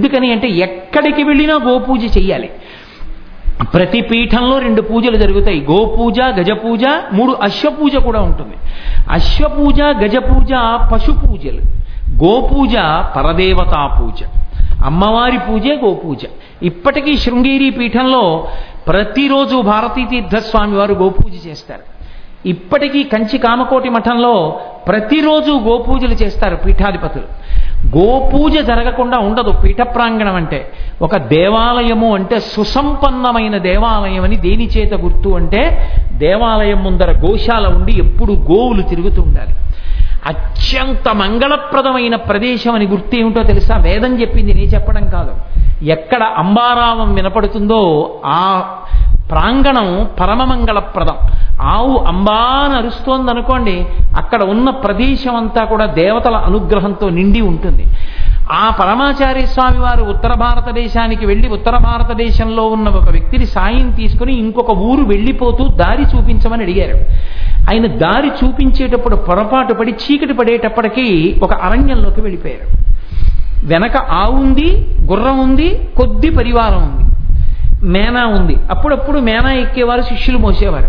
ఎందుకని అంటే ఎక్కడికి వెళ్ళినా గోపూజ చెయ్యాలి ప్రతి పీఠంలో రెండు పూజలు జరుగుతాయి గోపూజ గజపూజ మూడు అశ్వపూజ కూడా ఉంటుంది అశ్వపూజ గజపూజ పశు పూజలు గోపూజ పరదేవతా పూజ అమ్మవారి పూజే గోపూజ ఇప్పటికీ శృంగేరి పీఠంలో ప్రతిరోజు భారతీ తీర్థస్వామి వారు గోపూజ చేస్తారు ఇప్పటికీ కంచి కామకోటి మఠంలో ప్రతిరోజు గోపూజలు చేస్తారు పీఠాధిపతులు గోపూజ జరగకుండా ఉండదు పీఠ ప్రాంగణం అంటే ఒక దేవాలయము అంటే సుసంపన్నమైన దేవాలయం అని దేని చేత గుర్తు అంటే దేవాలయం ముందర గోశాల ఉండి ఎప్పుడు గోవులు తిరుగుతూ ఉండాలి అత్యంత మంగళప్రదమైన ప్రదేశం అని గుర్తు ఏమిటో తెలుసా వేదం చెప్పింది నీ చెప్పడం కాదు ఎక్కడ అంబారావం వినపడుతుందో ఆ ప్రాంగణం పరమమంగళప్రదం ఆవు అంబాన అరుస్తోంది అనుకోండి అక్కడ ఉన్న ప్రదేశం అంతా కూడా దేవతల అనుగ్రహంతో నిండి ఉంటుంది ఆ పరమాచార్య స్వామి వారు ఉత్తర భారతదేశానికి వెళ్ళి ఉత్తర భారతదేశంలో ఉన్న ఒక వ్యక్తిని సాయం తీసుకుని ఇంకొక ఊరు వెళ్ళిపోతూ దారి చూపించమని అడిగారు ఆయన దారి చూపించేటప్పుడు పొరపాటు పడి చీకటి పడేటప్పటికీ ఒక అరణ్యంలోకి వెళ్ళిపోయారు వెనక ఆవు ఉంది గుర్రం ఉంది కొద్ది పరివారం ఉంది మేనా ఉంది అప్పుడప్పుడు మేనా ఎక్కేవారు శిష్యులు మోసేవారు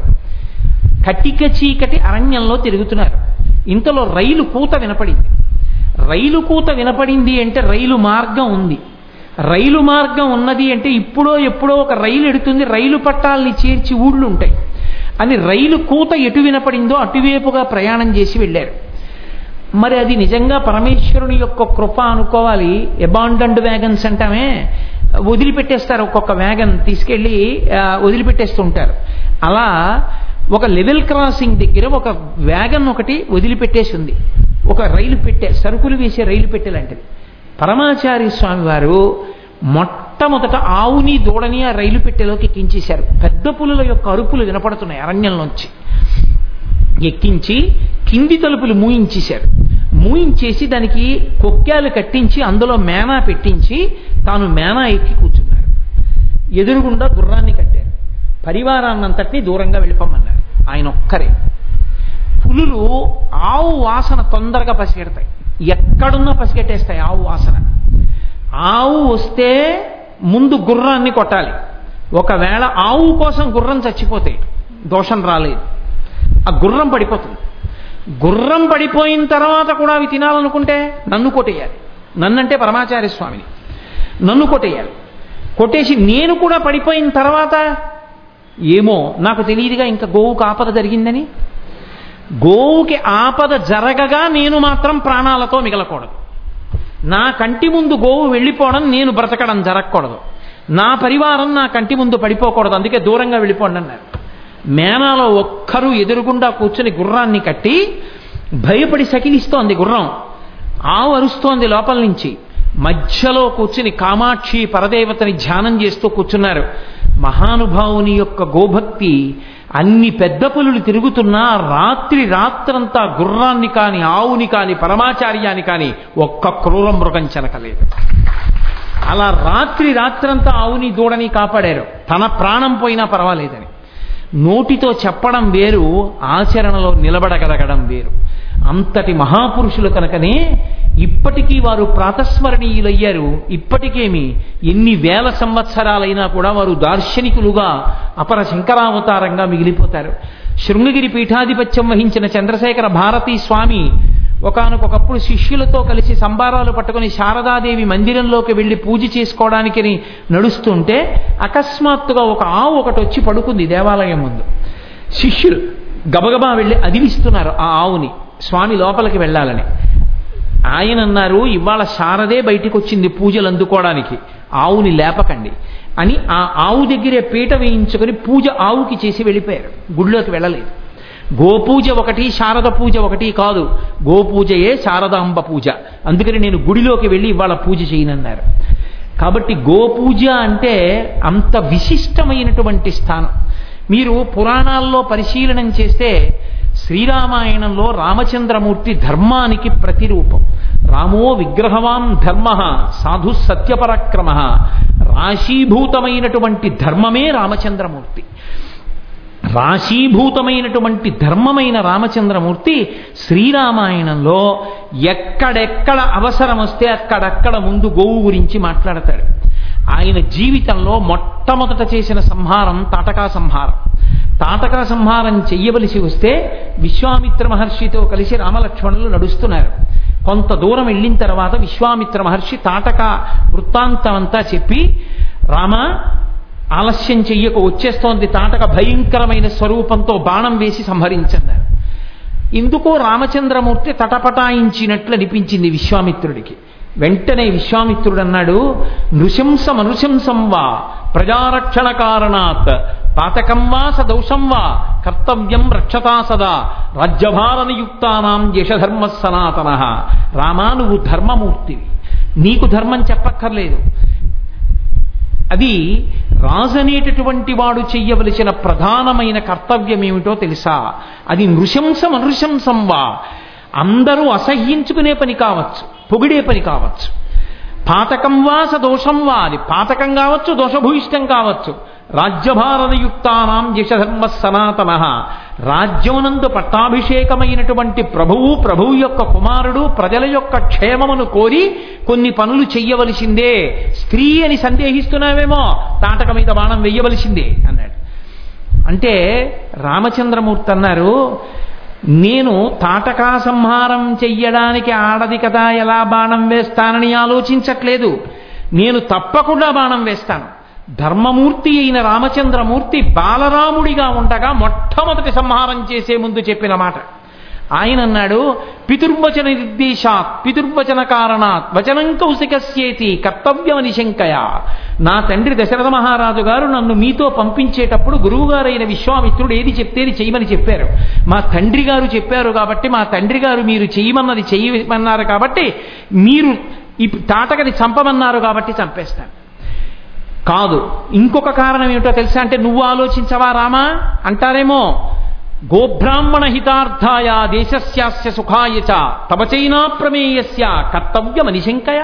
కటిక చీకటి అరణ్యంలో తిరుగుతున్నారు ఇంతలో రైలు కూత వినపడింది రైలు కూత వినపడింది అంటే రైలు మార్గం ఉంది రైలు మార్గం ఉన్నది అంటే ఇప్పుడో ఎప్పుడో ఒక రైలు ఎడుతుంది రైలు పట్టాలని చేర్చి ఊళ్ళు ఉంటాయి అని రైలు కూత ఎటు వినపడిందో అటువైపుగా ప్రయాణం చేసి వెళ్ళారు మరి అది నిజంగా పరమేశ్వరుని యొక్క కృప అనుకోవాలి ఎబాండండ్ వ్యాగన్స్ అంటామే వదిలిపెట్టేస్తారు ఒక్కొక్క వ్యాగన్ తీసుకెళ్ళి ఆ, వదిలిపెట్టేస్తుంటారు అలా ఒక లెవెల్ క్రాసింగ్ దగ్గర ఒక వ్యాగన్ ఒకటి వదిలిపెట్టేసి ఉంది ఒక రైలు పెట్టే సరుకులు వేసే రైలు పెట్టె లాంటిది పరమాచార్య స్వామి వారు మొట్టమొదట ఆవుని దూడని ఆ రైలు పెట్టెలోకి ఎక్కించేశారు పెద్ద పులుల యొక్క అరుపులు వినపడుతున్నాయి అరణ్యంలోంచి ఎక్కించి కింది తలుపులు మూయించేశారు మూయించేసి దానికి కొక్కాలు కట్టించి అందులో మేనా పెట్టించి తాను మేనా ఎక్కి కూర్చున్నారు ఎదురుగుండా గుర్రాన్ని కట్టారు పరివారాన్నంతటినీ దూరంగా వెళ్ళిపోమన్నారు ఆయన ఒక్కరే పులులు ఆవు వాసన తొందరగా పసిగెడతాయి ఎక్కడున్నా పసిగెట్టేస్తాయి ఆవు వాసన ఆవు వస్తే ముందు గుర్రాన్ని కొట్టాలి ఒకవేళ ఆవు కోసం గుర్రం చచ్చిపోతే దోషం రాలేదు ఆ గుర్రం పడిపోతుంది గుర్రం పడిపోయిన తర్వాత కూడా అవి తినాలనుకుంటే నన్ను కొట్టేయాలి నన్నంటే పరమాచార్య స్వామిని నన్ను కొట్టేయాలి కొట్టేసి నేను కూడా పడిపోయిన తర్వాత ఏమో నాకు తెలియదుగా ఇంకా గోవుకు ఆపద జరిగిందని గోవుకి ఆపద జరగగా నేను మాత్రం ప్రాణాలతో మిగలకూడదు నా కంటి ముందు గోవు వెళ్ళిపోవడం నేను బ్రతకడం జరగకూడదు నా పరివారం నా కంటి ముందు పడిపోకూడదు అందుకే దూరంగా వెళ్ళిపోండి అన్నారు మేనాలో ఒక్కరు ఎదురుగుండా కూర్చుని గుర్రాన్ని కట్టి భయపడి సకిలిస్తోంది గుర్రం ఆవు అరుస్తోంది లోపల నుంచి మధ్యలో కూర్చుని కామాక్షి పరదేవతని ధ్యానం చేస్తూ కూర్చున్నారు మహానుభావుని యొక్క గోభక్తి అన్ని పెద్ద పులులు తిరుగుతున్నా రాత్రి రాత్రంతా గుర్రాన్ని కాని ఆవుని కాని పరమాచార్యాన్ని కాని ఒక్క క్రూర మృగం చెనకలేదు అలా రాత్రి రాత్రంతా ఆవుని దూడని కాపాడారు తన ప్రాణం పోయినా పర్వాలేదని నోటితో చెప్పడం వేరు ఆచరణలో నిలబడగలగడం వేరు అంతటి మహాపురుషులు కనుకనే ఇప్పటికీ వారు ప్రాతస్మరణీయులయ్యారు ఇప్పటికేమి ఎన్ని వేల సంవత్సరాలైనా కూడా వారు దార్శనికులుగా అపర శంకరావతారంగా మిగిలిపోతారు శృంగగిరి పీఠాధిపత్యం వహించిన చంద్రశేఖర భారతీ స్వామి ఒకనకొకప్పుడు శిష్యులతో కలిసి సంబారాలు పట్టుకుని శారదాదేవి మందిరంలోకి వెళ్ళి పూజ చేసుకోవడానికి నడుస్తుంటే అకస్మాత్తుగా ఒక ఆవు ఒకటి వచ్చి పడుకుంది దేవాలయం ముందు శిష్యులు గబగబా వెళ్ళి అదిలిస్తున్నారు ఆ ఆవుని స్వామి లోపలికి వెళ్ళాలని ఆయన అన్నారు ఇవాళ శారదే బయటికి వచ్చింది పూజలు అందుకోవడానికి ఆవుని లేపకండి అని ఆ ఆవు దగ్గరే పీట వేయించుకొని పూజ ఆవుకి చేసి వెళ్ళిపోయారు గుడిలోకి వెళ్ళలేదు గోపూజ ఒకటి శారద పూజ ఒకటి కాదు గోపూజయే శారదాంబ పూజ అందుకని నేను గుడిలోకి వెళ్ళి ఇవాళ పూజ చేయనన్నారు కాబట్టి గోపూజ అంటే అంత విశిష్టమైనటువంటి స్థానం మీరు పురాణాల్లో పరిశీలనం చేస్తే శ్రీరామాయణంలో రామచంద్రమూర్తి ధర్మానికి ప్రతిరూపం రామో విగ్రహవాన్ ధర్మ సాధు సత్యపరాక్రమ రాశీభూతమైనటువంటి ధర్మమే రామచంద్రమూర్తి రాశీభూతమైనటువంటి ధర్మమైన రామచంద్రమూర్తి శ్రీరామాయణంలో ఎక్కడెక్కడ అవసరం వస్తే అక్కడక్కడ ముందు గోవు గురించి మాట్లాడతాడు ఆయన జీవితంలో మొట్టమొదట చేసిన సంహారం తాటకా సంహారం తాటకా సంహారం చెయ్యవలసి వస్తే విశ్వామిత్ర మహర్షితో కలిసి రామలక్ష్మణులు నడుస్తున్నారు కొంత దూరం వెళ్ళిన తర్వాత విశ్వామిత్ర మహర్షి తాటక వృత్తాంతం అంతా చెప్పి రామ ఆలస్యం చెయ్యక వచ్చేస్తోంది తాటక భయంకరమైన స్వరూపంతో బాణం వేసి సంహరించన్నారు ఎందుకో రామచంద్రమూర్తి తటపటాయించినట్లు అనిపించింది విశ్వామిత్రుడికి వెంటనే విశ్వామిత్రుడు అన్నాడు నృశంసం అనుశంసం వా ప్రజారక్షణ కారణాత్ పాతకం వా సదౌషం వా కర్తవ్యం రక్షతా సదా రాజ్యభారనియుక్తానాం యశధర్మ సనాతన రామా నువ్వు ధర్మమూర్తివి నీకు ధర్మం చెప్పక్కర్లేదు అది రాజు అనేటటువంటి వాడు చెయ్యవలసిన ప్రధానమైన కర్తవ్యం ఏమిటో తెలుసా అది నృశంసం అనృశంసం వా అందరూ అసహ్యించుకునే పని కావచ్చు పొగిడే పని కావచ్చు పాతకం వా సదోషం వా అది పాతకం కావచ్చు దోషభూయిష్టం కావచ్చు రాజ్యభారనయుక్తానాం యశధర్మ సనాతన రాజ్యమునందు పట్టాభిషేకమైనటువంటి ప్రభువు ప్రభువు యొక్క కుమారుడు ప్రజల యొక్క క్షేమమును కోరి కొన్ని పనులు చెయ్యవలసిందే స్త్రీ అని సందేహిస్తున్నావేమో తాటక మీద బాణం వెయ్యవలసిందే అన్నాడు అంటే రామచంద్రమూర్తి అన్నారు నేను తాటకా సంహారం చెయ్యడానికి ఆడది కదా ఎలా బాణం వేస్తానని ఆలోచించట్లేదు నేను తప్పకుండా బాణం వేస్తాను ధర్మమూర్తి అయిన రామచంద్రమూర్తి బాలరాముడిగా ఉండగా మొట్టమొదటి సంహారం చేసే ముందు చెప్పిన మాట ఆయన అన్నాడు పితుర్వచన నిర్దేశాత్ పితుర్వచన కారణాత్ వచనం కౌశికస్యేతి కర్తవ్యమని శంకయ నా తండ్రి దశరథ మహారాజు గారు నన్ను మీతో పంపించేటప్పుడు గురువుగారైన విశ్వామిత్రుడు ఏది చెప్తేది చేయమని చెప్పారు మా తండ్రి గారు చెప్పారు కాబట్టి మా తండ్రి గారు మీరు చేయమన్నది చేయమన్నారు కాబట్టి మీరు ఈ తాటకని చంపమన్నారు కాబట్టి చంపేస్తాను కాదు ఇంకొక కారణం ఏమిటో తెలుసా అంటే నువ్వు ఆలోచించవా రామా అంటారేమో గోబ్రాహ్మణ హితార్థాయ దేశస్యాస్య సుఖాయ చ తవ చైనా ప్రమేయస్య కర్తవ్యమనిశంకయ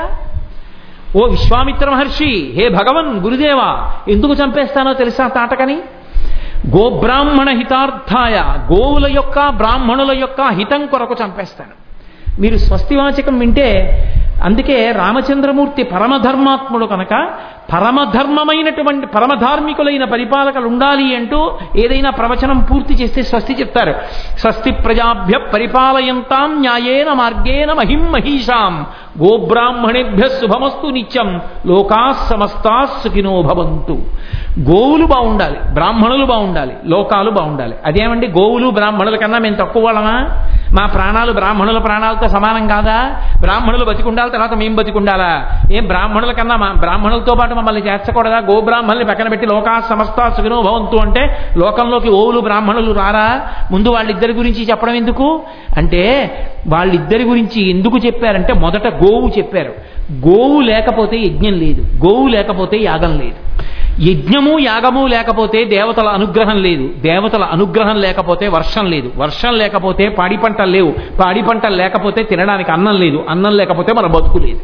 ఓ విశ్వామిత్ర మహర్షి హే భగవన్ గురుదేవా ఎందుకు చంపేస్తానో తెలుసా తాటకని గోబ్రాహ్మణ హితార్థాయ గోవుల యొక్క బ్రాహ్మణుల యొక్క హితం కొరకు చంపేస్తాను మీరు స్వస్తివాచకం వింటే అందుకే రామచంద్రమూర్తి పరమధర్మాత్ముడు కనుక పరమధర్మమైనటువంటి పరమధార్మికులైన పరిపాలకులు ఉండాలి అంటూ ఏదైనా ప్రవచనం పూర్తి చేస్తే స్వస్తి చెప్తారు స్వస్తి ప్రజాభ్య పరిపాలయంతాం న్యాయేన మార్గేణ మహిం మహిషాం గోబ్రాహ్మణేభ్య శుభమస్తు నిత్యం లోకా సమస్తా సుఖినో భవంతు గోవులు బాగుండాలి బ్రాహ్మణులు బాగుండాలి లోకాలు బాగుండాలి అదేమండి గోవులు బ్రాహ్మణుల కన్నా మేము తక్కువ వాళ్ళమా మా ప్రాణాలు బ్రాహ్మణుల ప్రాణాలతో సమానం కాదా బ్రాహ్మణులు బతికుండాలి తర్వాత మేము బతికుండాలా ఏం బ్రాహ్మణుల కన్నా మా బ్రాహ్మణులతో పాటు మమ్మల్ని చేర్చకూడదా గోబ్రాహ్మణుల్ని పక్కన పెట్టి లోకా సమస్త సుఖినో భవంతు అంటే లోకంలోకి ఓవులు బ్రాహ్మణులు రారా ముందు వాళ్ళిద్దరి గురించి చెప్పడం ఎందుకు అంటే వాళ్ళిద్దరి గురించి ఎందుకు చెప్పారంటే మొదట గోవు చెప్పారు గోవు లేకపోతే యజ్ఞం లేదు గోవు లేకపోతే యాగం లేదు యజ్ఞము యాగము లేకపోతే దేవతల అనుగ్రహం లేదు దేవతల అనుగ్రహం లేకపోతే వర్షం లేదు వర్షం లేకపోతే పాడి పంటలు లేవు పాడి పంటలు లేకపోతే తినడానికి అన్నం లేదు అన్నం లేకపోతే మన బతుకు లేదు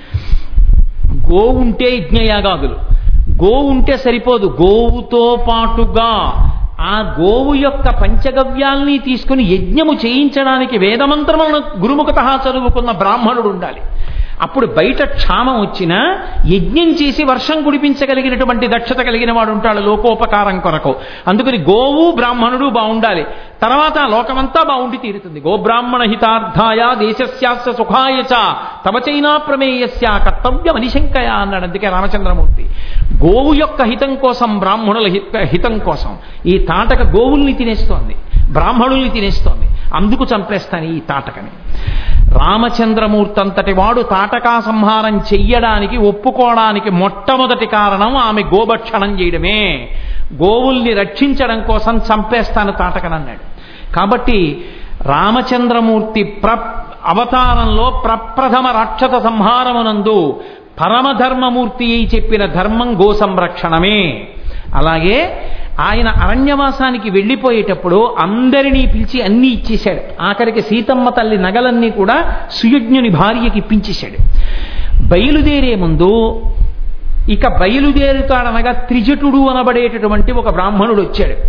గోవు ఉంటే యజ్ఞయాగాదులు గోవు ఉంటే సరిపోదు గోవుతో పాటుగా ఆ గోవు యొక్క పంచగవ్యాల్ని తీసుకుని యజ్ఞము చేయించడానికి వేదమంత్రములను గురుముఖత చదువుకున్న బ్రాహ్మణుడు ఉండాలి అప్పుడు బయట క్షామం వచ్చినా యజ్ఞం చేసి వర్షం కుడిపించగలిగినటువంటి దక్షత కలిగిన వాడు ఉంటాడు లోకోపకారం కొరకు అందుకని గోవు బ్రాహ్మణుడు బాగుండాలి తర్వాత లోకమంతా బాగుండి తీరుతుంది గోబ్రాహ్మణ హితార్థాయ దేశస్యాస్య సుఖాయ చ తవ చైనా ప్రమేయస్య కర్తవ్యం అనిశంకయ అన్నాడు అందుకే రామచంద్రమూర్తి గోవు యొక్క హితం కోసం బ్రాహ్మణుల హితం కోసం ఈ తాటక గోవుల్ని తినేస్తోంది బ్రాహ్మణుల్ని తినేస్తోంది అందుకు చంపేస్తాను ఈ తాటకని రామచంద్రమూర్తి అంతటి వాడు తాటకా సంహారం చెయ్యడానికి ఒప్పుకోవడానికి మొట్టమొదటి కారణం ఆమె గోభక్షణం చేయడమే గోవుల్ని రక్షించడం కోసం చంపేస్తాను తాటకనన్నాడు కాబట్టి రామచంద్రమూర్తి ప్ర అవతారంలో ప్రప్రథమ రాక్షస సంహారమునందు పరమధర్మమూర్తి అయి చెప్పిన ధర్మం గో సంరక్షణమే అలాగే ఆయన అరణ్యవాసానికి వెళ్ళిపోయేటప్పుడు అందరినీ పిలిచి అన్నీ ఇచ్చేశాడు ఆఖరికి సీతమ్మ తల్లి నగలన్నీ కూడా సుయజ్ఞుని భార్యకి ఇప్పించేశాడు బయలుదేరే ముందు ఇక బయలుదేరుతాడనగా త్రిజటుడు అనబడేటటువంటి ఒక బ్రాహ్మణుడు వచ్చాడు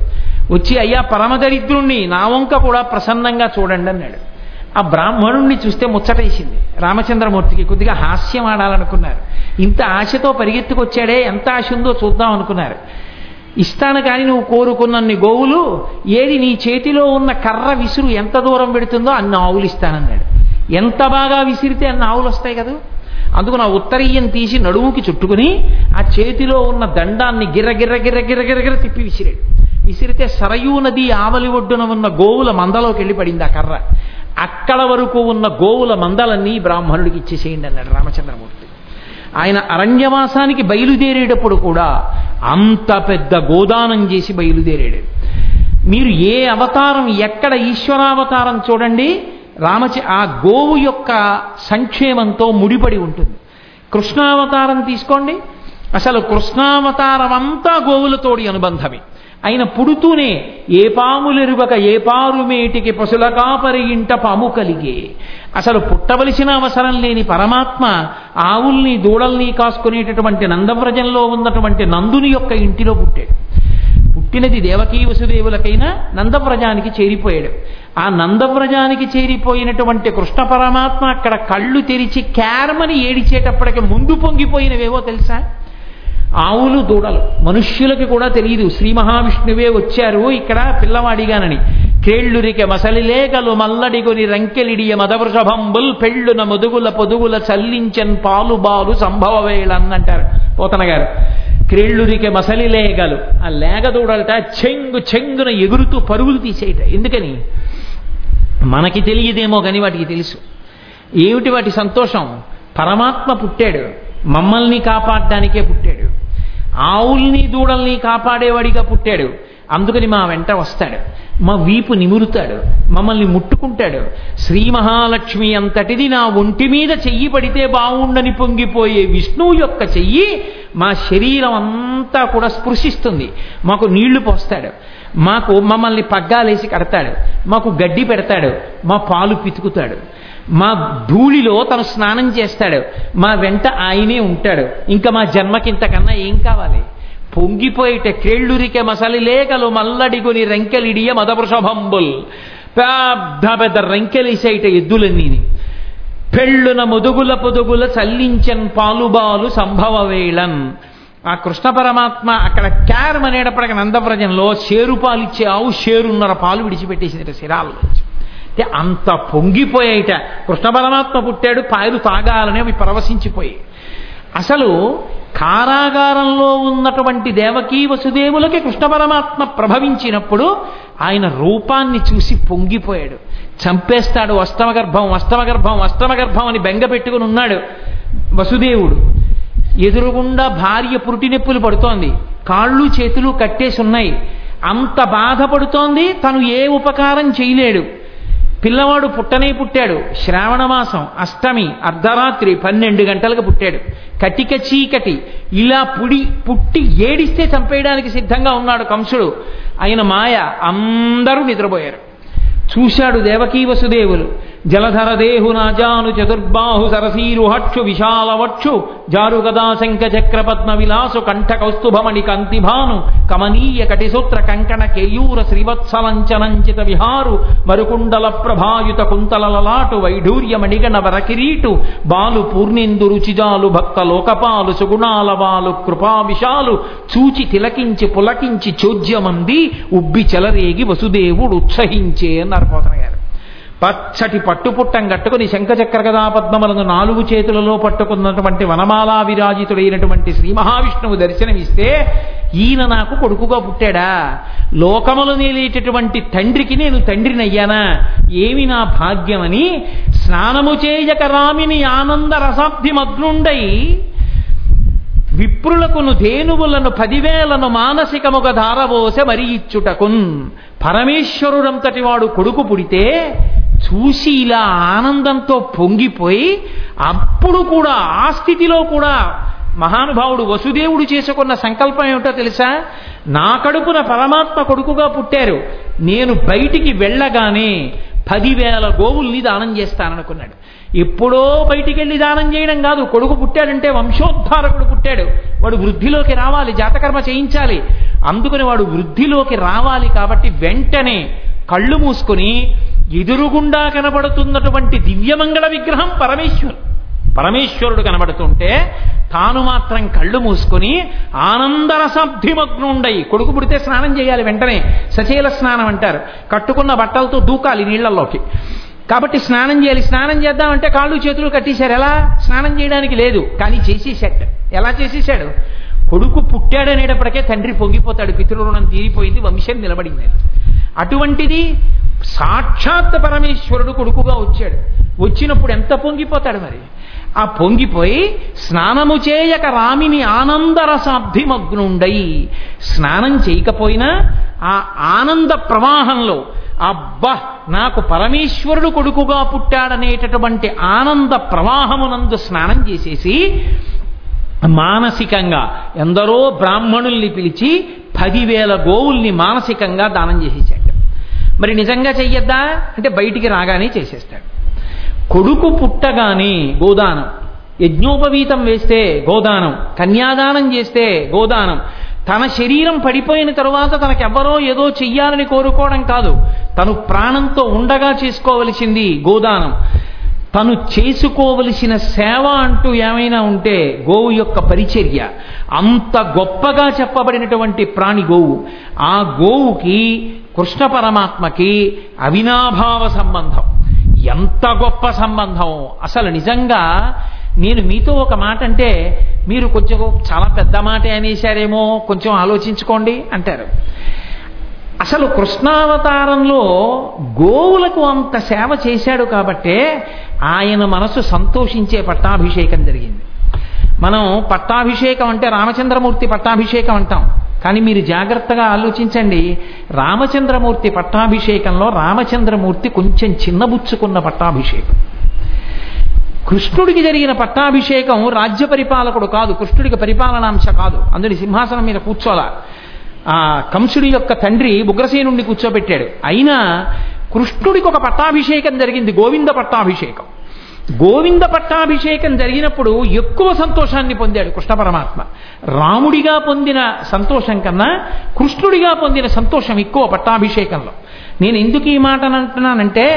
వచ్చి అయ్యా పరమదరిద్రుణ్ణి నా వంక కూడా ప్రసన్నంగా చూడండి అన్నాడు ఆ బ్రాహ్మణుణ్ణి చూస్తే ముచ్చటేసింది రామచంద్రమూర్తికి కొద్దిగా హాస్యం ఆడాలనుకున్నారు ఇంత ఆశతో పరిగెత్తుకొచ్చాడే ఎంత ఆశ ఉందో చూద్దాం అనుకున్నారు ఇస్తాను కానీ నువ్వు కోరుకున్నన్ని గోవులు ఏది నీ చేతిలో ఉన్న కర్ర విసురు ఎంత దూరం పెడుతుందో అన్ని ఆవులు ఇస్తానన్నాడు ఎంత బాగా విసిరితే అన్ని ఆవులు వస్తాయి కదా అందుకు నా ఉత్తరీయం తీసి నడుముకి చుట్టుకుని ఆ చేతిలో ఉన్న దండాన్ని గిర్ర గిర్ర గిర్ర గిర్ర గిర్ర గిర్ర తిప్పి విసిరాడు విసిరితే సరయూ నది ఆవలి ఒడ్డున ఉన్న గోవుల మందలోకి వెళ్ళి పడింది ఆ కర్ర అక్కడ వరకు ఉన్న గోవుల మందలన్నీ బ్రాహ్మణుడికి ఇచ్చేసేయండి అన్నాడు రామచంద్రమూర్తి ఆయన అరణ్యవాసానికి బయలుదేరేటప్పుడు కూడా అంత పెద్ద గోదానం చేసి బయలుదేరాడు మీరు ఏ అవతారం ఎక్కడ ఈశ్వరావతారం చూడండి రామచ ఆ గోవు యొక్క సంక్షేమంతో ముడిపడి ఉంటుంది కృష్ణావతారం తీసుకోండి అసలు కృష్ణావతారం అంతా గోవులతోడి అనుబంధమే ఆయన పుడుతూనే ఏ పాములెరుగక ఏ పారుమేటికి పశుల కాపరి ఇంట పాము కలిగే అసలు పుట్టవలసిన అవసరం లేని పరమాత్మ ఆవుల్ని దూడల్ని కాసుకునేటటువంటి నందవ్రజంలో ఉన్నటువంటి నందుని యొక్క ఇంటిలో పుట్టాడు పుట్టినది దేవకీ వసుదేవులకైనా నందవ్రజానికి చేరిపోయాడు ఆ నందవ్రజానికి చేరిపోయినటువంటి కృష్ణ పరమాత్మ అక్కడ కళ్ళు తెరిచి క్యారమని ఏడిచేటప్పటికి ముందు పొంగిపోయినవేవో తెలుసా ఆవులు దూడలు మనుష్యులకి కూడా తెలియదు శ్రీ మహావిష్ణువే వచ్చారు ఇక్కడ పిల్లవాడిగానని కేళ్ళురికె మసలిలేగలు మల్లడిగొని రంకెలిడియ మదవృషభంబుల్ పెళ్ళున ముదుగుల పొదుగుల చల్లించన్ పాలు బాలు సంభవ వేళన్నంటారు పోతన గారు క్రేళ్ళురికె మసలిలేగలు ఆ లేగ దూడలట చెంగు చెంగున ఎగురుతూ పరుగులు తీసేయట ఎందుకని మనకి తెలియదేమో కానీ వాటికి తెలుసు ఏమిటి వాటి సంతోషం పరమాత్మ పుట్టాడు మమ్మల్ని కాపాడడానికే పుట్టాడు ఆవుల్ని దూడల్ని కాపాడేవాడిగా పుట్టాడు అందుకని మా వెంట వస్తాడు మా వీపు నిమురుతాడు మమ్మల్ని ముట్టుకుంటాడు శ్రీ మహాలక్ష్మి అంతటిది నా ఒంటి మీద చెయ్యి పడితే బాగుండని పొంగిపోయే విష్ణువు యొక్క చెయ్యి మా శరీరం అంతా కూడా స్పృశిస్తుంది మాకు నీళ్లు పోస్తాడు మాకు మమ్మల్ని పగ్గాలేసి కడతాడు మాకు గడ్డి పెడతాడు మా పాలు పితుకుతాడు మా ధూళిలో తను స్నానం చేస్తాడు మా వెంట ఆయనే ఉంటాడు ఇంకా మా జన్మకింతకన్నా ఏం కావాలి పొంగిపోయిట కేళ్ళురికే మసలి లేఖలు మల్లడిగుని రెంకెలిడియ మదవృషభంబుల్ పెద్ద పెద్ద రెంకెలిసేయట ఎద్దులన్నీని పెళ్ళున ముదుగుల పొదుగుల చల్లించన్ పాలుబాలు సంభవ వేళన్ ఆ కృష్ణ పరమాత్మ అక్కడ క్యారం అనేటప్పటికి నందవ్రజంలో షేరు పాలు ఇచ్చే ఆవు షేరున్నర పాలు విడిచిపెట్టేసింది శిరాల్లో అంటే అంత పొంగిపోయేట కృష్ణ పరమాత్మ పుట్టాడు పాయలు తాగాలని అవి పరవశించిపోయి అసలు కారాగారంలో ఉన్నటువంటి దేవకీ వసుదేవులకి కృష్ణ పరమాత్మ ప్రభవించినప్పుడు ఆయన రూపాన్ని చూసి పొంగిపోయాడు చంపేస్తాడు అష్టమ గర్భం అష్టమ గర్భం అష్టమ గర్భం అని బెంగ పెట్టుకుని ఉన్నాడు వసుదేవుడు ఎదురుగుండా భార్య పురుటి నొప్పులు పడుతోంది కాళ్ళు చేతులు కట్టేసి ఉన్నాయి అంత బాధపడుతోంది తను ఏ ఉపకారం చేయలేడు పిల్లవాడు పుట్టనే పుట్టాడు శ్రావణ మాసం అష్టమి అర్ధరాత్రి పన్నెండు గంటలకు పుట్టాడు కటిక చీకటి ఇలా పుడి పుట్టి ఏడిస్తే చంపేయడానికి సిద్ధంగా ఉన్నాడు కంసుడు ఆయన మాయ అందరూ నిద్రపోయారు చూశాడు దేవకీ వసుదేవులు జలధర దేహు నాజాను చతుర్బాహు సరసీరు హక్షు విశాలవక్షు జారు గదా శంఖ చక్ర పద్మ విలాసు కంఠ కౌస్తుభమణి కంతిభాను కమనీయ కటిసూత్ర కంకణ కేయూర శ్రీవత్సలంచనంచిత విహారు మరుకుండల ప్రభాయుత కుంతలలలాటు వైఢూర్య మణిగణ వరకిరీటు బాలు పూర్ణేందు రుచిజాలు భక్త లోకపాలు సుగుణాల వాలు కృపా విశాలు చూచి తిలకించి పులకించి చోద్యమంది ఉబ్బి చెలరేగి వసుదేవుడు ఉత్సహించే అన్నారు పోతన గారు పచ్చటి పట్టుపుట్టం కట్టుకుని శంఖచక్ర గదా పద్మములను నాలుగు చేతులలో పట్టుకున్నటువంటి వనమాలా విరాజితుడైనటువంటి శ్రీ మహావిష్ణువు దర్శనమిస్తే ఈయన నాకు కొడుకుగా పుట్టాడా లోకములు నేలేటటువంటి తండ్రికి నేను తండ్రినయ్యానా ఏమి నా భాగ్యమని స్నానము చేయక రామిని ఆనంద రసాబ్ది మగ్నుండై విప్రులకును ధేనువులను పదివేలను మానసికముగ ధారవోసె మరి ఇచ్చుటకున్ పరమేశ్వరుడంతటి వాడు కొడుకు పుడితే చూసి ఇలా ఆనందంతో పొంగిపోయి అప్పుడు కూడా ఆ స్థితిలో కూడా మహానుభావుడు వసుదేవుడు చేసుకున్న సంకల్పం ఏమిటో తెలుసా నా కడుపున పరమాత్మ కొడుకుగా పుట్టారు నేను బయటికి వెళ్ళగానే పదివేల గోవుల్ని దానం చేస్తాననుకున్నాడు ఎప్పుడో బయటికి వెళ్ళి దానం చేయడం కాదు కొడుకు పుట్టాడంటే వంశోద్ధారకుడు పుట్టాడు వాడు వృద్ధిలోకి రావాలి జాతకర్మ చేయించాలి అందుకని వాడు వృద్ధిలోకి రావాలి కాబట్టి వెంటనే కళ్ళు మూసుకొని ఎదురుగుండా కనబడుతున్నటువంటి దివ్యమంగళ విగ్రహం పరమేశ్వరు పరమేశ్వరుడు కనబడుతుంటే తాను మాత్రం కళ్ళు మూసుకొని ఆనందరసబ్ధిమగ్నుండై కొడుకు పుడితే స్నానం చేయాలి వెంటనే సచేల స్నానం అంటారు కట్టుకున్న బట్టలతో దూకాలి నీళ్లలోకి కాబట్టి స్నానం చేయాలి స్నానం చేద్దామంటే కాళ్ళు చేతులు కట్టేశారు ఎలా స్నానం చేయడానికి లేదు కానీ చేసేసాడు ఎలా చేసేసాడు కొడుకు పుట్టాడనేటప్పటికే తండ్రి పొంగిపోతాడు పితృరుణం తీరిపోయింది వంశం నిలబడింది అటువంటిది సాక్షాత్ పరమేశ్వరుడు కొడుకుగా వచ్చాడు వచ్చినప్పుడు ఎంత పొంగిపోతాడు మరి ఆ పొంగిపోయి స్నానము చేయక రామిని ఆనందరసాబ్ధిమగ్నుండై స్నానం చేయకపోయినా ఆ ఆనంద ప్రవాహంలో అబ్బా నాకు పరమేశ్వరుడు కొడుకుగా పుట్టాడనేటటువంటి ఆనంద ప్రవాహమునందు స్నానం చేసేసి మానసికంగా ఎందరో బ్రాహ్మణుల్ని పిలిచి పదివేల గోవుల్ని మానసికంగా దానం చేసేసాడు మరి నిజంగా చెయ్యొద్దా అంటే బయటికి రాగానే చేసేస్తాడు కొడుకు పుట్టగానే గోదానం యజ్ఞోపవీతం వేస్తే గోదానం కన్యాదానం చేస్తే గోదానం తన శరీరం పడిపోయిన తరువాత తనకెవ్వరో ఏదో చెయ్యాలని కోరుకోవడం కాదు తను ప్రాణంతో ఉండగా చేసుకోవలసింది గోదానం తను చేసుకోవలసిన సేవ అంటూ ఏమైనా ఉంటే గోవు యొక్క పరిచర్య అంత గొప్పగా చెప్పబడినటువంటి ప్రాణి గోవు ఆ గోవుకి కృష్ణ పరమాత్మకి అవినాభావ సంబంధం ఎంత గొప్ప సంబంధం అసలు నిజంగా నేను మీతో ఒక మాట అంటే మీరు కొంచెం చాలా పెద్ద మాట అనేశారేమో కొంచెం ఆలోచించుకోండి అంటారు అసలు కృష్ణావతారంలో గోవులకు అంత సేవ చేశాడు కాబట్టే ఆయన మనసు సంతోషించే పట్టాభిషేకం జరిగింది మనం పట్టాభిషేకం అంటే రామచంద్రమూర్తి పట్టాభిషేకం అంటాం కానీ మీరు జాగ్రత్తగా ఆలోచించండి రామచంద్రమూర్తి పట్టాభిషేకంలో రామచంద్రమూర్తి కొంచెం చిన్నబుచ్చుకున్న పట్టాభిషేకం కృష్ణుడికి జరిగిన పట్టాభిషేకం రాజ్య పరిపాలకుడు కాదు కృష్ణుడికి పరిపాలనాంశ కాదు అందుని సింహాసనం మీద కూర్చోలా ఆ కంసుడి యొక్క తండ్రి ఉగ్రసేనుణ్ణి కూర్చోబెట్టాడు అయినా కృష్ణుడికి ఒక పట్టాభిషేకం జరిగింది గోవింద పట్టాభిషేకం గోవింద పట్టాభిషేకం జరిగినప్పుడు ఎక్కువ సంతోషాన్ని పొందాడు కృష్ణ పరమాత్మ రాముడిగా పొందిన సంతోషం కన్నా కృష్ణుడిగా పొందిన సంతోషం ఎక్కువ పట్టాభిషేకంలో నేను ఎందుకు ఈ మాట అంటున్నానంటే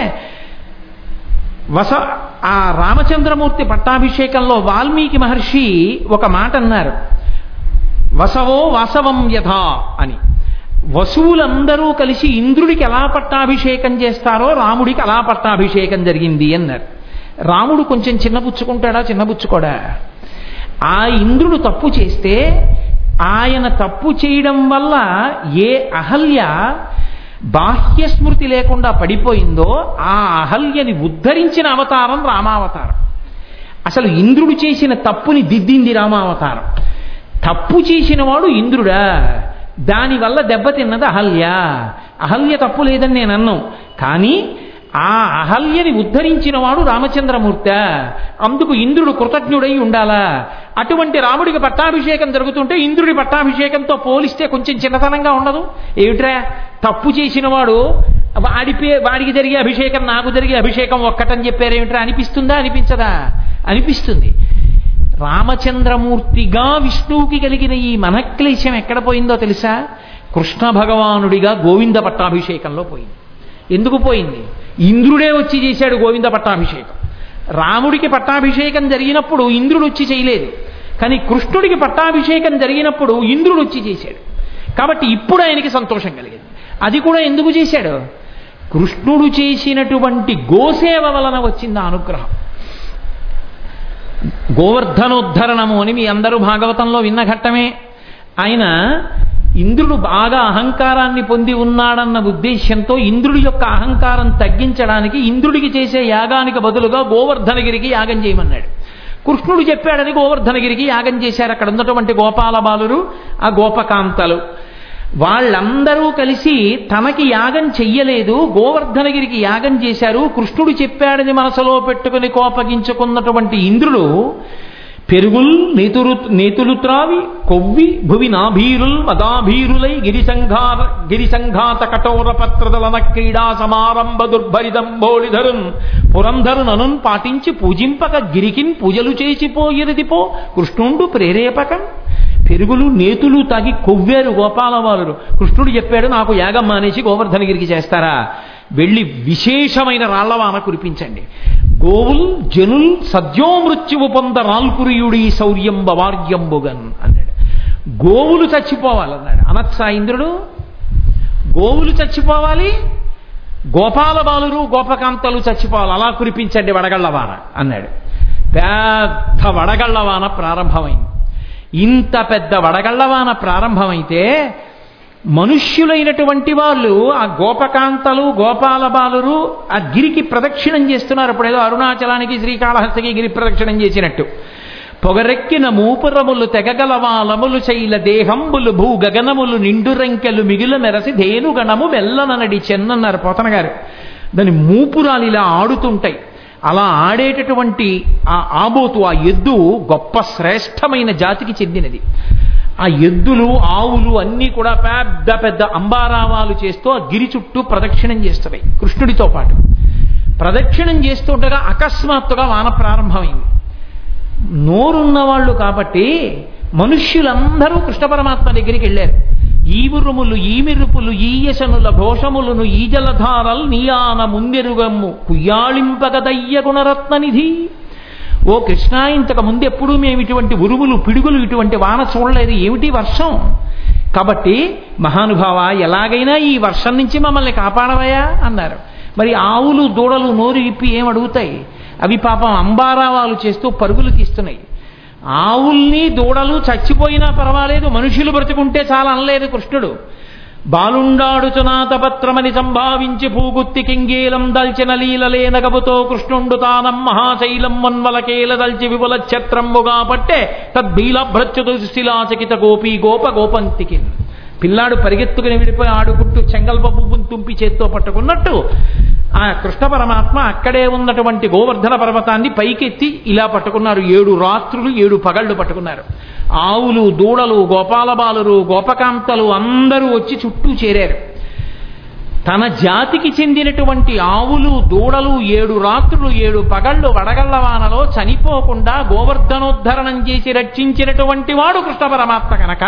వస ఆ రామచంద్రమూర్తి పట్టాభిషేకంలో వాల్మీకి మహర్షి ఒక మాట అన్నారు వసవో వాసవం యథా అని వసువులందరూ కలిసి ఇంద్రుడికి ఎలా పట్టాభిషేకం చేస్తారో రాముడికి అలా పట్టాభిషేకం జరిగింది అన్నారు రాముడు కొంచెం చిన్నపుచ్చుకుంటాడా చిన్నపుచ్చుకోడా ఆ ఇంద్రుడు తప్పు చేస్తే ఆయన తప్పు చేయడం వల్ల ఏ అహల్య బాహ్య స్మృతి లేకుండా పడిపోయిందో ఆ అహల్యని ఉద్ధరించిన అవతారం రామావతారం అసలు ఇంద్రుడు చేసిన తప్పుని దిద్దింది రామావతారం తప్పు చేసిన వాడు ఇంద్రుడా దానివల్ల దెబ్బతిన్నది అహల్య అహల్య తప్పు లేదని నేను అన్నాం కానీ ఆ అహల్యని ఉద్ధరించిన వాడు రామచంద్రమూర్తి అందుకు ఇంద్రుడు కృతజ్ఞుడై ఉండాలా అటువంటి రాముడికి పట్టాభిషేకం జరుగుతుంటే ఇంద్రుడి పట్టాభిషేకంతో పోలిస్తే కొంచెం చిన్నతనంగా ఉండదు ఏమిట్రా తప్పు చేసిన వాడు వాడిపే వాడికి జరిగే అభిషేకం నాకు జరిగే అభిషేకం ఒక్కటని చెప్పారేమిట్రా అనిపిస్తుందా అనిపించదా అనిపిస్తుంది రామచంద్రమూర్తిగా విష్ణువుకి కలిగిన ఈ మనక్లేశం ఎక్కడ పోయిందో తెలుసా కృష్ణ భగవానుడిగా గోవింద పట్టాభిషేకంలో పోయింది ఎందుకు పోయింది ఇంద్రుడే వచ్చి చేశాడు గోవింద పట్టాభిషేకం రాముడికి పట్టాభిషేకం జరిగినప్పుడు ఇంద్రుడు వచ్చి చేయలేదు కానీ కృష్ణుడికి పట్టాభిషేకం జరిగినప్పుడు ఇంద్రుడు వచ్చి చేశాడు కాబట్టి ఇప్పుడు ఆయనకి సంతోషం కలిగింది అది కూడా ఎందుకు చేశాడు కృష్ణుడు చేసినటువంటి గోసేవ వలన వచ్చింది ఆ అనుగ్రహం గోవర్ధనోద్ధరణము అని మీ అందరూ భాగవతంలో విన్న ఘట్టమే ఆయన ఇంద్రుడు బాగా అహంకారాన్ని పొంది ఉన్నాడన్న ఉద్దేశ్యంతో ఇంద్రుడి యొక్క అహంకారం తగ్గించడానికి ఇంద్రుడికి చేసే యాగానికి బదులుగా గోవర్ధనగిరికి యాగం చేయమన్నాడు కృష్ణుడు చెప్పాడని గోవర్ధనగిరికి యాగం చేశారు అక్కడ ఉన్నటువంటి గోపాల బాలురు ఆ గోపకాంతలు వాళ్ళందరూ కలిసి తనకి యాగం చెయ్యలేదు గోవర్ధనగిరికి యాగం చేశారు కృష్ణుడు చెప్పాడని మనసులో పెట్టుకుని కోపగించుకున్నటువంటి ఇంద్రుడు పెరుగుల్ నేతురు నేతులు త్రావి కొవ్వి భువి నాభీరుల్ మదాభీరులై గిరిసంఘార గిరిసంఘాత కఠోర పత్రదలన క్రీడా సమారంభ దుర్భరిదంబోళిధరున్ పురంధరుననున్ పాటించి పూజింపక గిరికిన్ పూజలు చేసిపోయినది పో కృష్ణుండు ప్రేరేపకం పెరుగులు నేతులు తాగి కొవ్వేరు గోపాలవాలురు కృష్ణుడు చెప్పాడు నాకు యాగం మానేసి గోవర్ధనగిరికి చేస్తారా వెళ్ళి విశేషమైన రాళ్లవాన కురిపించండి గోవుల్ జనుల్ సద్యోమృత్యువు పొంద రాల్కురియుడి శౌర్యం బవార్యంబుగన్ అన్నాడు గోవులు చచ్చిపోవాలన్నాడు అనత్సా ఇంద్రుడు గోవులు చచ్చిపోవాలి గోపాల బాలురు గోపకాంతలు చచ్చిపోవాలి అలా కురిపించండి వడగళ్ళవాన అన్నాడు పెద్ద వడగళ్ళవాన ప్రారంభమైంది ఇంత పెద్ద వడగళ్ళవాన ప్రారంభమైతే మనుష్యులైనటువంటి వాళ్ళు ఆ గోపకాంతలు గోపాల బాలురు ఆ గిరికి ప్రదక్షిణం చేస్తున్నారు ఇప్పుడు ఏదో అరుణాచలానికి శ్రీకాళహస్తికి గిరి ప్రదక్షిణం చేసినట్టు పొగరెక్కిన మూపురములు తెగగలవాలములు శైల దేహంబులు భూ గగనములు నిండురంకెలు మిగులు మెరసి ధేనుగణము మెల్లననడి చెన్నన్నారు పోతన గారు దాని మూపురాలు ఇలా ఆడుతుంటాయి అలా ఆడేటటువంటి ఆ ఆబోతు ఆ ఎద్దు గొప్ప శ్రేష్టమైన జాతికి చెందినది ఆ ఎద్దులు ఆవులు అన్నీ కూడా పెద్ద పెద్ద అంబారావాలు చేస్తూ ఆ గిరి చుట్టూ ప్రదక్షిణం చేస్తున్నాయి కృష్ణుడితో పాటు ప్రదక్షిణం చేస్తుండగా అకస్మాత్తుగా వాన ప్రారంభమైంది నోరున్న వాళ్ళు కాబట్టి మనుష్యులందరూ కృష్ణ పరమాత్మ దగ్గరికి వెళ్ళారు ఈ ఉరుములు ఈ మెరుపులు ఈ యశనుల ఘోషములను ఈ జలధారల్ నీయాన ముందెరుగమ్ము కుయ్యాళింపగదయ్య గుణరత్ననిధి ఓ కృష్ణ ఇంతకు ముందు ఎప్పుడూ మేము ఇటువంటి ఉరుములు పిడుగులు ఇటువంటి వాన చూడలేదు ఏమిటి వర్షం కాబట్టి మహానుభావ ఎలాగైనా ఈ వర్షం నుంచి మమ్మల్ని కాపాడవయా అన్నారు మరి ఆవులు దూడలు నోరు ఇప్పి ఏం అడుగుతాయి అవి పాపం అంబారావాలు చేస్తూ పరుగులు తీస్తున్నాయి ఆవుల్ని దూడలు చచ్చిపోయినా పర్వాలేదు మనుషులు బ్రతుకుంటే చాలా అనలేదు కృష్ణుడు బాలుండాడుచునాతపత్రమని సంభావించి భూగుత్తి కింగేలం దల్చిన లీలలేనగబుతో కృష్ణుండు తానం మహాశైలం మన్వలకేల దల్చి విపుల ఛత్రంబుగా పట్టే తద్బీలభ్రత్యుదు శిలాచకిత గోపీ గోప గోపంతికి పిల్లాడు పరిగెత్తుకుని విడిపోయి ఆడుకుంటూ చెంగల్ప పువ్వును తుంపి చేత్తో పట్టుకున్నట్టు ఆ కృష్ణ పరమాత్మ అక్కడే ఉన్నటువంటి గోవర్ధన పర్వతాన్ని పైకెత్తి ఇలా పట్టుకున్నారు ఏడు రాత్రులు ఏడు పగళ్ళు పట్టుకున్నారు ఆవులు దూడలు గోపాలబాలురు గోపకాంతలు అందరూ వచ్చి చుట్టూ చేరారు తన జాతికి చెందినటువంటి ఆవులు దూడలు ఏడు రాత్రులు ఏడు పగళ్ళు వడగళ్ల వానలో చనిపోకుండా గోవర్ధనోద్ధరణం చేసి రక్షించినటువంటి వాడు కృష్ణ పరమాత్మ కనుక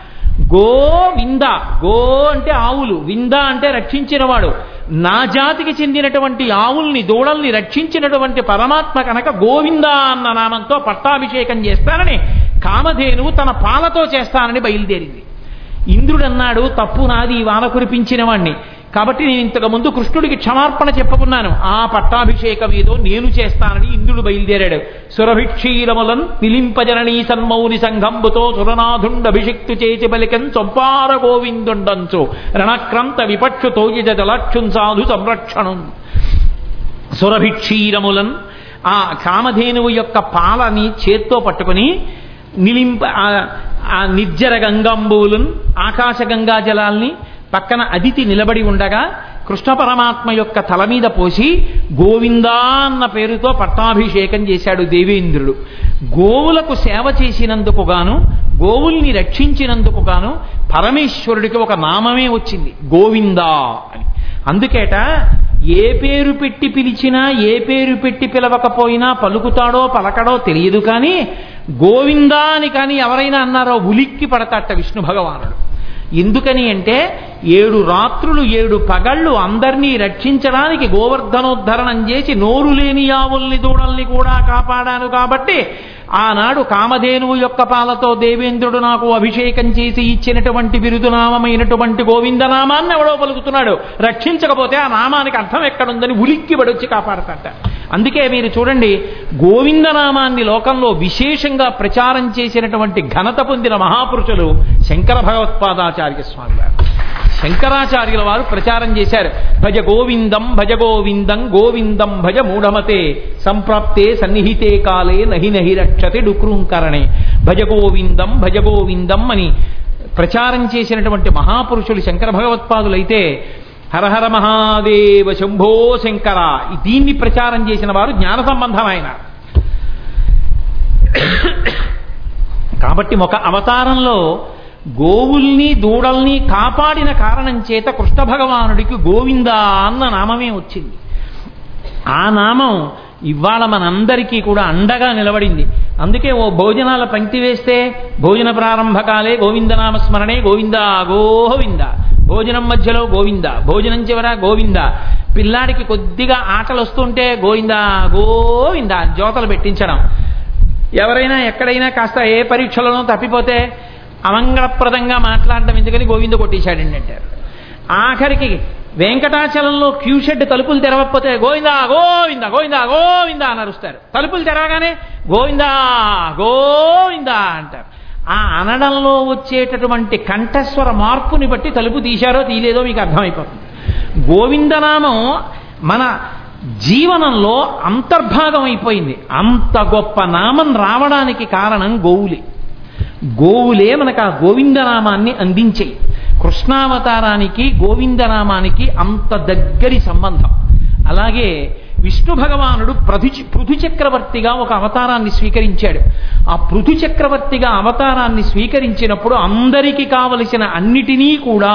గోవింద గో అంటే ఆవులు వింద అంటే రక్షించినవాడు నా జాతికి చెందినటువంటి ఆవుల్ని దూడల్ని రక్షించినటువంటి పరమాత్మ కనుక గోవింద అన్న నామంతో పట్టాభిషేకం చేస్తానని కామధేనువు తన పాలతో చేస్తానని బయలుదేరింది ఇంద్రుడు అన్నాడు తప్పు నాది ఈ వాన కురిపించిన వాణ్ణి కాబట్టి నేను ఇంతకు ముందు కృష్ణుడికి క్షమార్పణ చెప్పుకున్నాను ఆ పట్టాభిషేకం ఏదో నేను చేస్తానని ఇంద్రుడు బయలుదేరాడు సురభిక్షీరములన్ నిలింపజననీ సన్మౌని సంఘంబుతో సురనాథుండభిషిక్తు చేసి బలికం చొంపార గోవిందుండంచు రణక్రంత విపక్షు తోయిజ జలక్షుం సాధు సంరక్షణం సురభిక్షీరములన్ ఆ కామధేనువు యొక్క పాలని చేత్తో పట్టుకుని నిలింప ఆ- ఆ నిర్జర గంగాంబువులను ఆకాశ గంగా జలాల్ని పక్కన అదితి నిలబడి ఉండగా కృష్ణ పరమాత్మ యొక్క తల మీద పోసి గోవిందా అన్న పేరుతో పట్టాభిషేకం చేశాడు దేవేంద్రుడు గోవులకు సేవ చేసినందుకు గాను గోవుల్ని రక్షించినందుకు గాను పరమేశ్వరుడికి ఒక నామమే వచ్చింది గోవిందా అని అందుకేట ఏ పేరు పెట్టి పిలిచినా ఏ పేరు పెట్టి పిలవకపోయినా పలుకుతాడో పలకడో తెలియదు కానీ గోవిందా అని కానీ ఎవరైనా అన్నారో ఉలిక్కి పడతాట విష్ణు భగవానుడు ఎందుకని అంటే ఏడు రాత్రులు ఏడు పగళ్ళు అందరినీ రక్షించడానికి గోవర్ధనోద్ధరణం చేసి నోరు లేని ఆవుల్ని దూడల్ని కూడా కాపాడాను కాబట్టి ఆనాడు కామధేనువు యొక్క పాలతో దేవేంద్రుడు నాకు అభిషేకం చేసి ఇచ్చినటువంటి బిరుదునామమైనటువంటి గోవిందనామాన్ని ఎవడో పలుకుతున్నాడు రక్షించకపోతే ఆ నామానికి అర్థం ఎక్కడుందని ఉలిక్కి పడొచ్చి కాపాడతాట అందుకే మీరు చూడండి గోవిందనామాన్ని లోకంలో విశేషంగా ప్రచారం చేసినటువంటి ఘనత పొందిన మహాపురుషులు శంకర భగవత్పాదాచార్య స్వామి వారు శంకరాచార్యుల వారు ప్రచారం చేశారు భజ గోవిందం భజ గోవిందం గోవిందం భజ మూఢమతే సంప్రాప్తే సన్నిహితే కాలే నహి నహి రక్షతి డుక్రూంకరణే భజ గోవిందం భజ గోవిందం అని ప్రచారం చేసినటువంటి మహాపురుషులు శంకర భగవత్పాదులైతే హరహర మహాదేవ శంభో శంకర ఈ దీన్ని ప్రచారం చేసిన వారు జ్ఞాన సంబంధం ఆయన కాబట్టి ఒక అవతారంలో గోవుల్ని దూడల్ని కాపాడిన కారణం చేత కృష్ణ భగవానుడికి గోవింద అన్న నామమే వచ్చింది ఆ నామం ఇవాళ మనందరికీ కూడా అండగా నిలబడింది అందుకే ఓ భోజనాల పంక్తి వేస్తే భోజన ప్రారంభకాలే గోవిందనామ స్మరణే గోవింద గోవింద భోజనం మధ్యలో గోవింద భోజనం చివర గోవింద పిల్లాడికి కొద్దిగా ఆటలు వస్తుంటే గోవింద గోవింద జ్యోతలు పెట్టించడం ఎవరైనా ఎక్కడైనా కాస్త ఏ పరీక్షలోనో తప్పిపోతే అమంగళప్రదంగా మాట్లాడడం ఎందుకని గోవింద కొట్టేశాడండి అంటారు ఆఖరికి వెంకటాచలంలో క్యూ షెడ్ తలుపులు తెరవకపోతే గోవిందా గోవింద గోవిందా గోవింద అని అరుస్తారు తలుపులు తెరవగానే గోవిందా గోవిందా అంటారు ఆ అనడంలో వచ్చేటటువంటి కంఠస్వర మార్పుని బట్టి తలుపు తీశారో తీయలేదో మీకు అర్థమైపోతుంది గోవిందనామం మన జీవనంలో అంతర్భాగం అయిపోయింది అంత గొప్ప నామం రావడానికి కారణం గోవులే గోవులే మనకు ఆ గోవిందనామాన్ని అందించాయి కృష్ణావతారానికి గోవిందనామానికి అంత దగ్గరి సంబంధం అలాగే విష్ణు భగవానుడు పృథు పృథు చక్రవర్తిగా ఒక అవతారాన్ని స్వీకరించాడు ఆ పృథు చక్రవర్తిగా అవతారాన్ని స్వీకరించినప్పుడు అందరికీ కావలసిన అన్నిటినీ కూడా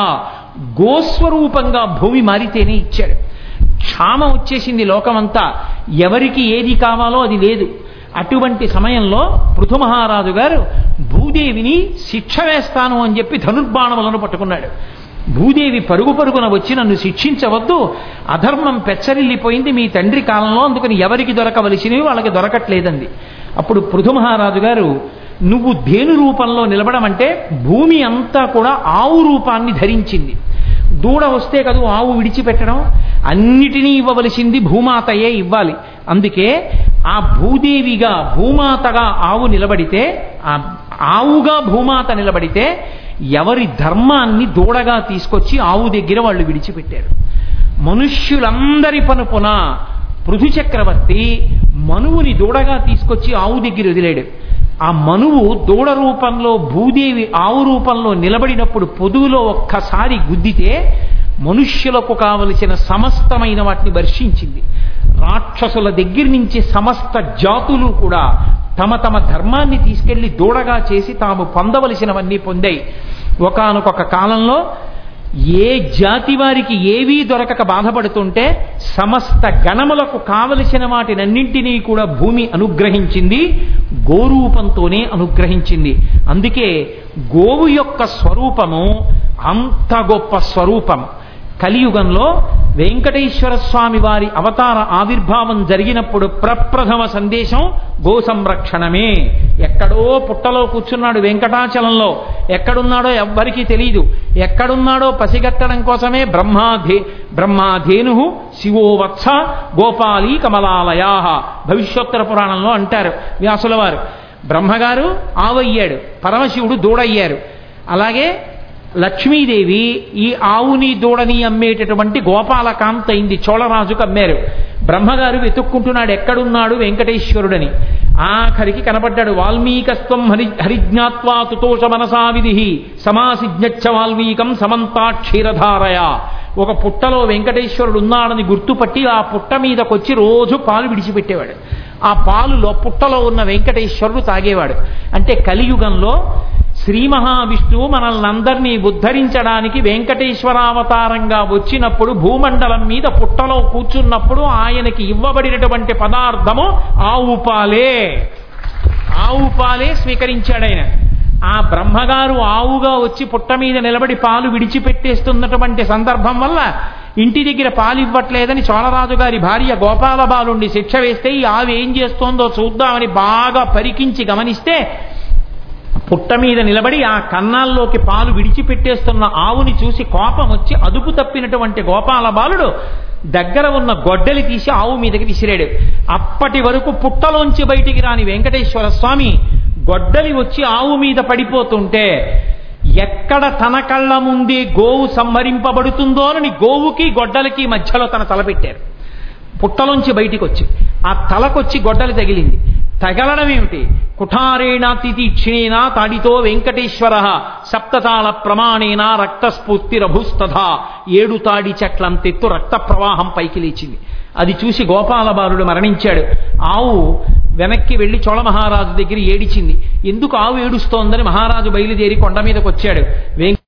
గోస్వరూపంగా భూమి మారితేనే ఇచ్చాడు క్షామం వచ్చేసింది లోకమంతా ఎవరికి ఏది కావాలో అది లేదు అటువంటి సమయంలో పృథు మహారాజు గారు భూదేవిని శిక్ష వేస్తాను అని చెప్పి ధనుర్బాణములను పట్టుకున్నాడు భూదేవి పరుగు పరుగున వచ్చి నన్ను శిక్షించవద్దు అధర్మం పెచ్చరిల్లిపోయింది మీ తండ్రి కాలంలో అందుకని ఎవరికి దొరకవలసినవి వాళ్ళకి దొరకట్లేదంది అప్పుడు పృథు మహారాజు గారు నువ్వు దేని రూపంలో నిలబడమంటే భూమి అంతా కూడా ఆవు రూపాన్ని ధరించింది దూడ వస్తే కదూ ఆవు విడిచిపెట్టడం అన్నిటినీ ఇవ్వవలసింది భూమాతయే ఇవ్వాలి అందుకే ఆ భూదేవిగా భూమాతగా ఆవు నిలబడితే ఆ ఆవుగా భూమాత నిలబడితే ఎవరి ధర్మాన్ని దూడగా తీసుకొచ్చి ఆవు దగ్గర వాళ్ళు విడిచిపెట్టారు మనుష్యులందరి పనుపున పృథు చక్రవర్తి మనువుని దూడగా తీసుకొచ్చి ఆవు దగ్గర వదిలేడు ఆ మనువు దూడ రూపంలో భూదేవి ఆవు రూపంలో నిలబడినప్పుడు పొదువులో ఒక్కసారి గుద్దితే మనుష్యులకు కావలసిన సమస్తమైన వాటిని వర్షించింది రాక్షసుల దగ్గర నుంచి సమస్త జాతులు కూడా తమ తమ ధర్మాన్ని తీసుకెళ్లి దూడగా చేసి తాము పొందవలసినవన్నీ పొందాయి ఒకానొక కాలంలో ఏ జాతి వారికి ఏవీ దొరకక బాధపడుతుంటే సమస్త గణములకు కావలసిన వాటినన్నింటినీ కూడా భూమి అనుగ్రహించింది గోరూపంతోనే అనుగ్రహించింది అందుకే గోవు యొక్క స్వరూపము అంత గొప్ప స్వరూపం కలియుగంలో వెంకటేశ్వర స్వామి వారి అవతార ఆవిర్భావం జరిగినప్పుడు ప్రప్రథమ సందేశం గో సంరక్షణమే ఎక్కడో పుట్టలో కూర్చున్నాడు వెంకటాచలంలో ఎక్కడున్నాడో ఎవ్వరికీ తెలియదు ఎక్కడున్నాడో పసిగట్టడం కోసమే బ్రహ్మాధే బ్రహ్మాధేను శివో వత్స గోపాలి కమలాలయా భవిష్యోత్తర పురాణంలో అంటారు వ్యాసుల వారు బ్రహ్మగారు ఆవయ్యాడు పరమశివుడు దూడయ్యారు అలాగే లక్ష్మీదేవి ఈ ఆవుని దూడని అమ్మేటటువంటి గోపాలకాంత అయింది చోళరాజుకు అమ్మారు బ్రహ్మగారు వెతుక్కుంటున్నాడు ఎక్కడున్నాడు వెంకటేశ్వరుడని ఆఖరికి కనపడ్డాడు వాల్మీకస్త్వం హరి హరిజ్ఞాత్వా తుతోష మనసా విధి సమాసిజ్ఞచ్చ వాల్మీకం సమంతా క్షీరధారయ ఒక పుట్టలో వెంకటేశ్వరుడు ఉన్నాడని గుర్తుపట్టి ఆ పుట్ట మీదకొచ్చి రోజు పాలు విడిచిపెట్టేవాడు ఆ పాలులో పుట్టలో ఉన్న వెంకటేశ్వరుడు తాగేవాడు అంటే కలియుగంలో శ్రీ మహావిష్ణువు మనల్ని అందరినీ ఉద్ధరించడానికి వెంకటేశ్వరావతారంగా వచ్చినప్పుడు భూమండలం మీద పుట్టలో కూర్చున్నప్పుడు ఆయనకి ఇవ్వబడినటువంటి పదార్థము ఆవు పాలే ఆవు పాలే స్వీకరించాడు ఆయన ఆ బ్రహ్మగారు ఆవుగా వచ్చి పుట్ట మీద నిలబడి పాలు విడిచిపెట్టేస్తున్నటువంటి సందర్భం వల్ల ఇంటి దగ్గర పాలు ఇవ్వట్లేదని చోళరాజు గారి భార్య గోపాల బాలుండి శిక్ష వేస్తే ఈ ఆవు ఏం చేస్తోందో చూద్దామని బాగా పరికించి గమనిస్తే పుట్ట మీద నిలబడి ఆ కన్నాల్లోకి పాలు విడిచిపెట్టేస్తున్న ఆవుని చూసి కోపం వచ్చి అదుపు తప్పినటువంటి గోపాల బాలుడు దగ్గర ఉన్న గొడ్డలి తీసి ఆవు మీదకి విసిరాడు అప్పటి వరకు పుట్టలోంచి బయటికి రాని వెంకటేశ్వర స్వామి గొడ్డలి వచ్చి ఆవు మీద పడిపోతుంటే ఎక్కడ తన కళ్ళ ముందే గోవు సంహరింపబడుతుందోనని గోవుకి గొడ్డలికి మధ్యలో తన తల పెట్టారు పుట్టలోంచి బయటికి వచ్చి ఆ తలకొచ్చి గొడ్డలి తగిలింది తగలడం ఏమిటి కుఠారేణ తితీక్షిణేన తాడితో వెంకటేశ్వర సప్తతాళ ప్రమాణేన రక్తస్ఫూర్తి రభుస్తథ ఏడు తాడి చెట్లంతెత్తు రక్త ప్రవాహం పైకి లేచింది అది చూసి గోపాలబాలుడు మరణించాడు ఆవు వెనక్కి వెళ్లి చోళ మహారాజు దగ్గర ఏడిచింది ఎందుకు ఆవు ఏడుస్తోందని మహారాజు బయలుదేరి కొండ మీదకి వచ్చాడు వెంక